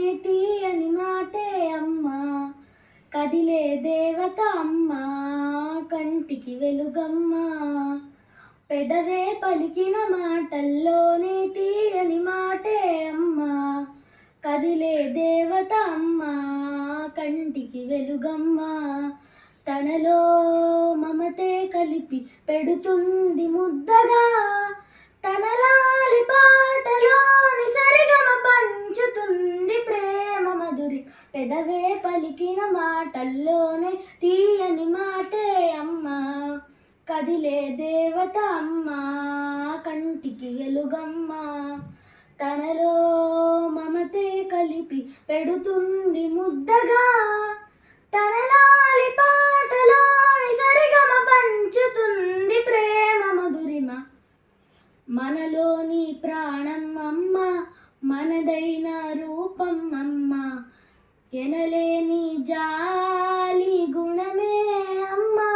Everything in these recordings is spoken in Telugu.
తీయని మాటే అమ్మా కదిలే దేవత అమ్మా కంటికి వెలుగమ్మా పెదవే పలికిన మాటల్లోనే తీయని మాటే అమ్మా కదిలే దేవత అమ్మా కంటికి వెలుగమ్మా తనలో మమతే కలిపి పెడుతుంది ముద్దగా తన లాలి పాటలోని సరిగమ పంచుతుంది ప్రేమ మధురి పెదవే పలికిన మాటల్లోనే తీయని మాటే అమ్మా కదిలే దేవత అమ్మా కంటికి వెలుగమ్మా తనలో మమతే కలిపి పెడుతుంది ముద్దగా తన లాలి పాటలోని సరిగమ పంచుతుంది ప్రేమ మధురిమ మనలోని ప్రాణం అమ్మ మనదైన రూపం అమ్మ ఎనలేని జాలి గుణమే అమ్మా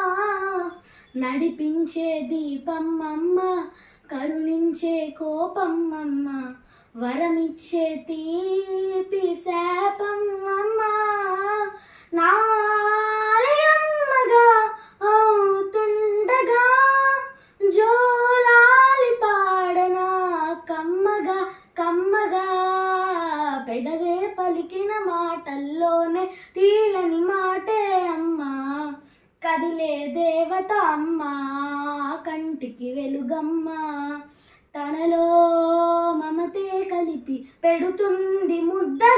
నడిపించే దీపం అమ్మ కరుణించే కోపం అమ్మ వరమిచ్చే తీపి శాపం అమ్మ నాలయమ్మగా అవుతుండగా జోలాలి పాడనా కమ్మగా కమ్మగా పెదవే పలికిన మాటల్లోనే తీయని మాటే అమ్మా కదిలే దేవత అమ్మా కంటికి వెలుగమ్మా తనలో మమతే కలిపి పెడుతుంది ముద్ద